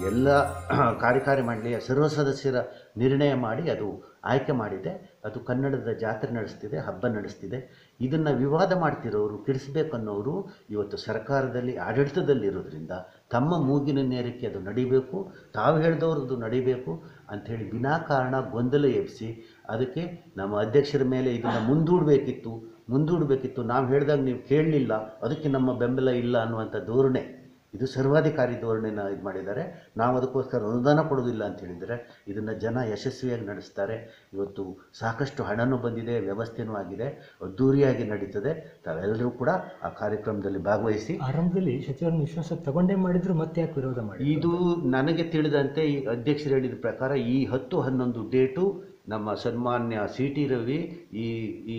ಎಲ್ಲ ಕಾರ್ಯಕಾರಿ ಮಂಡಳಿಯ ಸರ್ವ ಸದಸ್ಯರ ನಿರ್ಣಯ ಮಾಡಿ ಅದು ಆಯ್ಕೆ ಮಾಡಿದೆ ಅದು ಕನ್ನಡದ ಜಾತ್ರೆ ನಡೆಸ್ತಿದೆ ಹಬ್ಬ ನಡೆಸ್ತಿದೆ ಇದನ್ನು ವಿವಾದ ಮಾಡ್ತಿರೋರು ಕೆಡಿಸ್ಬೇಕನ್ನೋರು ಇವತ್ತು ಸರ್ಕಾರದಲ್ಲಿ ಆಡಳಿತದಲ್ಲಿರೋದ್ರಿಂದ ತಮ್ಮ ಮೂಗಿನ ನೇರಕ್ಕೆ ಅದು ನಡಿಬೇಕು ತಾವು ಹೇಳ್ದವ್ರದ್ದು ನಡಿಬೇಕು ಅಂಥೇಳಿ ವಿನಾಕಾರಣ ಗೊಂದಲ ಎಬ್ಬಿಸಿ ಅದಕ್ಕೆ ನಮ್ಮ ಅಧ್ಯಕ್ಷರ ಮೇಲೆ ಇದನ್ನು ಮುಂದೂಡಬೇಕಿತ್ತು ಮುಂದೂಡಬೇಕಿತ್ತು ನಾವು ಹೇಳಿದಾಗ ನೀವು ಕೇಳಲಿಲ್ಲ ಅದಕ್ಕೆ ನಮ್ಮ ಬೆಂಬಲ ಇಲ್ಲ ಅನ್ನುವಂಥ ಧೋರಣೆ ಇದು ಸರ್ವಾಧಿಕಾರಿ ಧೋರಣೆನ ಇದು ಮಾಡಿದ್ದಾರೆ ನಾವು ಅದಕ್ಕೋಸ್ಕರ ಅನುದಾನ ಕೊಡೋದಿಲ್ಲ ಅಂತ ಹೇಳಿದರೆ ಇದನ್ನು ಜನ ಯಶಸ್ವಿಯಾಗಿ ನಡೆಸ್ತಾರೆ ಇವತ್ತು ಸಾಕಷ್ಟು ಹಣನೂ ಬಂದಿದೆ ವ್ಯವಸ್ಥೆನೂ ಆಗಿದೆ ಅದ್ಧೂರಿಯಾಗಿ ನಡೀತದೆ ತಾವೆಲ್ಲರೂ ಕೂಡ ಆ ಕಾರ್ಯಕ್ರಮದಲ್ಲಿ ಭಾಗವಹಿಸಿ ಆರಂಭದಲ್ಲಿ ಸಚಿವರನ್ನು ವಿಶ್ವಾಸ ತಗೊಂಡೇ ಮಾಡಿದ್ರು ಮತ್ತೆ ಯಾಕೆ ವಿರೋಧ ಮಾಡಿ ಇದು ನನಗೆ ತಿಳಿದಂತೆ ಈ ಅಧ್ಯಕ್ಷರು ಹೇಳಿದ ಪ್ರಕಾರ ಈ ಹತ್ತು ಹನ್ನೊಂದು ಡೇಟು ನಮ್ಮ ಸನ್ಮಾನ್ಯ ಸಿ ಟಿ ರವಿ ಈ ಈ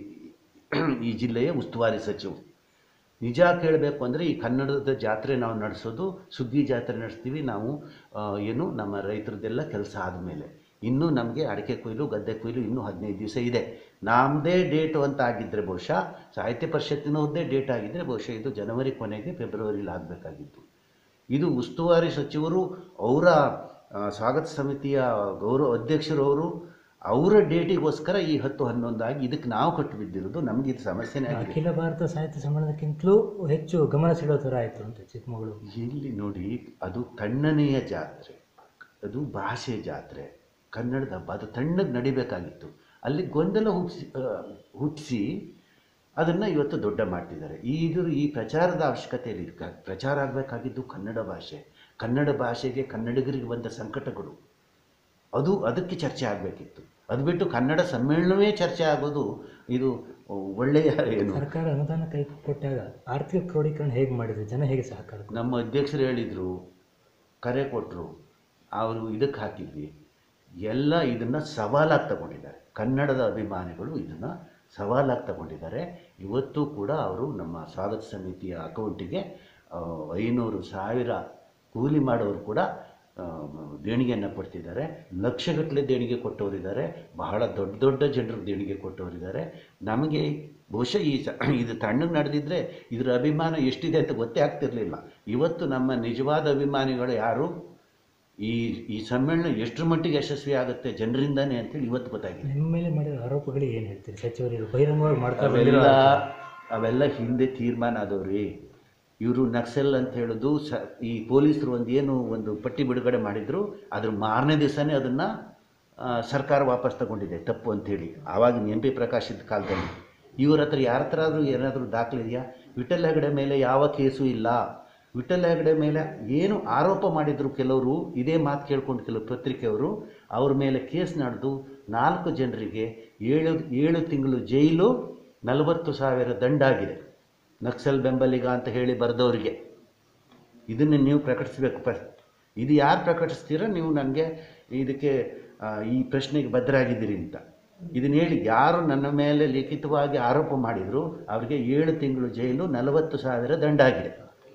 ಈ ಜಿಲ್ಲೆಯ ಉಸ್ತುವಾರಿ ಸಚಿವರು ನಿಜ ಕೇಳಬೇಕು ಅಂದರೆ ಈ ಕನ್ನಡದ ಜಾತ್ರೆ ನಾವು ನಡೆಸೋದು ಸುಗ್ಗಿ ಜಾತ್ರೆ ನಡೆಸ್ತೀವಿ ನಾವು ಆ, ಏನು ನಮ್ಮ ರೈತರದ್ದೆಲ್ಲ ಕೆಲಸ ಆದಮೇಲೆ ಇನ್ನೂ ನಮಗೆ ಅಡಿಕೆ ಕೊಯ್ಲು ಗದ್ದೆ ಕೊಯ್ಲು ಇನ್ನೂ ಹದಿನೈದು ದಿವಸ ಇದೆ ನಮ್ಮದೇ ಡೇಟು ಅಂತ ಆಗಿದ್ದರೆ ಬಹುಶಃ ಸಾಹಿತ್ಯ ಪರಿಷತ್ತಿನವ್ರದ್ದೇ ಡೇಟ್ ಆಗಿದ್ದರೆ ಬಹುಶಃ ಇದು ಜನವರಿ ಕೊನೆಗೆ ಫೆಬ್ರವರಿಲಿ ಆಗಬೇಕಾಗಿತ್ತು ಇದು ಉಸ್ತುವಾರಿ ಸಚಿವರು ಅವರ ಆ, ಸ್ವಾಗತ ಸಮಿತಿಯ ಗೌರವ ಅಧ್ಯಕ್ಷರವರು ಅವರ ಡೇಟಿಗೋಸ್ಕರ ಈ ಹತ್ತು ಹನ್ನೊಂದಾಗಿ ಇದಕ್ಕೆ ನಾವು ಕಟ್ಟು ಬಿದ್ದಿರೋದು ನಮಗೆ ಇದು ಸಮಸ್ಯೆನೇ ಆಗಿದೆ ಅಖಿಲ ಭಾರತ ಸಾಹಿತ್ಯ ಸಮ್ಮೇಳನಕ್ಕಿಂತಲೂ ಹೆಚ್ಚು ಗಮನ ಸೆಳೆಯೋ ಥರ ಆಯಿತು ಅಂತ ಚಿಕ್ಕಮಗಳೂರು ಇಲ್ಲಿ ನೋಡಿ ಅದು ತಣ್ಣನೆಯ ಜಾತ್ರೆ ಅದು ಭಾಷೆ ಜಾತ್ರೆ ಕನ್ನಡದ ಹಬ್ಬ ಅದು ತಣ್ಣಗೆ ನಡಿಬೇಕಾಗಿತ್ತು ಅಲ್ಲಿ ಗೊಂದಲ ಹುಟ್ಟಿಸಿ ಹುಟ್ಟಿಸಿ ಅದನ್ನು ಇವತ್ತು ದೊಡ್ಡ ಮಾಡ್ತಿದ್ದಾರೆ ಈ ಇದು ಈ ಪ್ರಚಾರದ ಅವಶ್ಯಕತೆ ಇಲ್ಲ ಕ- ಪ್ರಚಾರ ಆಗಬೇಕಾಗಿದ್ದು ಕನ್ನಡ ಭಾಷೆ ಕನ್ನಡ ಭಾಷೆಗೆ ಕನ್ನಡಿಗರಿಗೆ ಬಂದ ಸಂಕಟಗಳು ಅದು ಅದಕ್ಕೆ ಚರ್ಚೆ ಆಗಬೇಕಿತ್ತು ಅದು ಬಿಟ್ಟು ಕನ್ನಡ ಸಮ್ಮೇಳನವೇ ಚರ್ಚೆ ಆಗೋದು ಇದು ಒಳ್ಳೆಯ ಏನು ಸರ್ಕಾರ ಅನುದಾನ ಕೈ ಕೊಟ್ಟಾಗ ಆರ್ಥಿಕ ಕ್ರೋಢೀಕರಣ ಹೇಗೆ ಮಾಡಿದೆ ಜನ ಹೇಗೆ ಸಹಕಾರ ಕೊಟ್ರು? ನಮ್ಮ ಅಧ್ಯಕ್ಷರು ಹೇಳಿದರು ಕರೆ ಕೊಟ್ಟರು ಅವರು ಇದಕ್ಕೆ ಹಾಕಿದ್ವಿ ಎಲ್ಲ ಇದನ್ನು ಸವಾಲಾಗಿ ತಗೊಂಡಿದ್ದಾರೆ ಕನ್ನಡದ ಅಭಿಮಾನಿಗಳು ಇದನ್ನು ಸವಾಲಾಗಿ ತಗೊಂಡಿದ್ದಾರೆ ಇವತ್ತು ಕೂಡ ಅವರು ನಮ್ಮ ಸ್ವಾಗತ ಸಮಿತಿಯ ಅಕೌಂಟಿಗೆ ಆ, ಐನೂರು ಸಾವಿರ ಕೂಲಿ ಮಾಡೋರು ಕೂಡ ಆ, ದೇಣಿಗೆಯನ್ನು ಕೊಡ್ತಿದ್ದಾರೆ ಲಕ್ಷಗಟ್ಟಲೆ ದೇಣಿಗೆ ಕೊಟ್ಟವರಿದ್ದಾರೆ ಬಹಳ ದೊಡ್ಡ ದೊಡ್ಡ ಜನರು ದೇಣಿಗೆ ಕೊಟ್ಟವರಿದ್ದಾರೆ ನಮಗೆ ಬಹುಶಃ ಈ ಸ ಇದು ತಣ್ಣಗೆ ನಡೆದಿದ್ದರೆ ಇದರ ಅಭಿಮಾನ ಎಷ್ಟಿದೆ ಅಂತ ಗೊತ್ತೇ ಆಗ್ತಿರಲಿಲ್ಲ ಇವತ್ತು ನಮ್ಮ ನಿಜವಾದ ಅಭಿಮಾನಿಗಳು ಯಾರು ಈ ಈ ಸಮ್ಮೇಳನ ಎಷ್ಟರ ಮಟ್ಟಿಗೆ ಯಶಸ್ವಿ ಆಗುತ್ತೆ ಜನರಿಂದಾನೇ ಅಂತೇಳಿ ಇವತ್ತು ಗೊತ್ತಾಗಿದೆ ನಿಮ್ಮ ಮೇಲೆ ಮಾಡಿರೋ ಆರೋಪಗಳಿಗೆ ಏನು ಹೇಳ್ತೀರಿ ಸಚಿವರು ಬಹಿರಂಗವಾಗಿ ಮಾಡ್ತಾ ಬಂದಿರೋ ಅವೆಲ್ಲ ಅವೆಲ್ಲ ಹಿಂದೆ ತೀರ್ಮಾನ ಆದವ್ರಿ ಇವರು ನಕ್ಸಲ್ ಅಂತ ಹೇಳೋದು ಸ ಈ ಪೊಲೀಸರು ಒಂದು ಏನು ಒಂದು ಪಟ್ಟಿ ಬಿಡುಗಡೆ ಮಾಡಿದ್ರು ಅದ್ರ ಮಾರನೇ ದಿವಸನೇ ಅದನ್ನು ಸರ್ಕಾರ ವಾಪಸ್ ತಗೊಂಡಿದೆ ತಪ್ಪು ಅಂಥೇಳಿ ಆವಾಗಿನ ಎಂ ಪಿ ಪ್ರಕಾಶದ ಕಾಲದಲ್ಲಿ ಇವ್ರ ಹತ್ರ ಯಾರ ಹತ್ರ ಆದರೂ ಏನಾದರೂ ದಾಖಲೆ ಇದೆಯಾ ವಿಠಲ್ ಹೆಗಡೆ ಮೇಲೆ ಯಾವ ಕೇಸು ಇಲ್ಲ ವಿಠಲ್ ಹೆಗಡೆ ಮೇಲೆ ಏನು ಆರೋಪ ಮಾಡಿದ್ರು ಕೆಲವರು ಇದೇ ಮಾತು ಕೇಳ್ಕೊಂಡು ಕೆಲವು ಪತ್ರಿಕೆಯವರು ಅವ್ರ ಮೇಲೆ ಕೇಸ್ ನಡೆದು ನಾಲ್ಕು ಜನರಿಗೆ ಏಳು ಏಳು ತಿಂಗಳು ಜೈಲು ನಲವತ್ತು ಸಾವಿರ ದಂಡಾಗಿದೆ ನಕ್ಸಲ್ ಬೆಂಬಲಿಗ ಅಂತ ಹೇಳಿ ಬರೆದವರಿಗೆ ಇದನ್ನು ನೀವು ಪ್ರಕಟಿಸಬೇಕು ಪ ಇದು ಯಾರು ಪ್ರಕಟಿಸ್ತೀರೋ ನೀವು ನನಗೆ ಇದಕ್ಕೆ ಆ, ಈ ಪ್ರಶ್ನೆಗೆ ಬದ್ಧರಾಗಿದ್ದೀರಿ ಅಂತ ಇದನ್ನ ಹೇಳಿ ಯಾರು ನನ್ನ ಮೇಲೆ ಲಿಖಿತವಾಗಿ ಆರೋಪ ಮಾಡಿದರು ಅವರಿಗೆ ಏಳು ತಿಂಗಳು ಜೈಲು ನಲವತ್ತು ಸಾವಿರ ದಂಡಾಗಿದೆ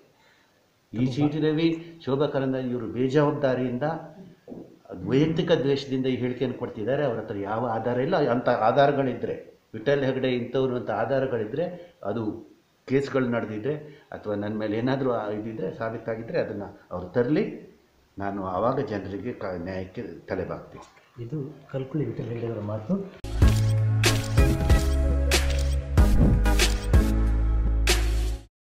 ಈ ಸಿ ಟಿ ರವಿ ಶೋಭಾ ಕರಂದ್ಲಾಜೆ ಇವರು ಬೇಜವಾಬ್ದಾರಿಯಿಂದ ವೈಯಕ್ತಿಕ ದ್ವೇಷದಿಂದ ಈ ಹೇಳಿಕೆಯನ್ನು ಕೊಡ್ತಿದ್ದಾರೆ ಅವ್ರ ಹತ್ರ ಯಾವ ಆಧಾರ ಇಲ್ಲ ಅಂಥ ಆಧಾರಗಳಿದ್ದರೆ ವಿಠಲ್ ಹೆಗಡೆ ಇಂಥವ್ರು ಅಂತ ಆಧಾರಗಳಿದ್ದರೆ ಅದು ಕೇಸ್ಗಳು ನಡೆದಿದ್ದರೆ ಅಥವಾ ನನ್ನ ಮೇಲೆ ಏನಾದರೂ ಇದಿದ್ದರೆ ಸಾಬೀತಾಗಿದ್ದರೆ ಅದನ್ನು ಅವರು ತರಲಿ ನಾನು ಆವಾಗ ಜನರಿಗೆ ಕ ನ್ಯಾಯಕ್ಕೆ ತಲೆ ಬಾಗ್ತೀನಿ ಇದು ಕಲ್ಕುಳಿ ವಿಠಲ್ ಹೆಗಡೆ ಅವರ ಮಾತು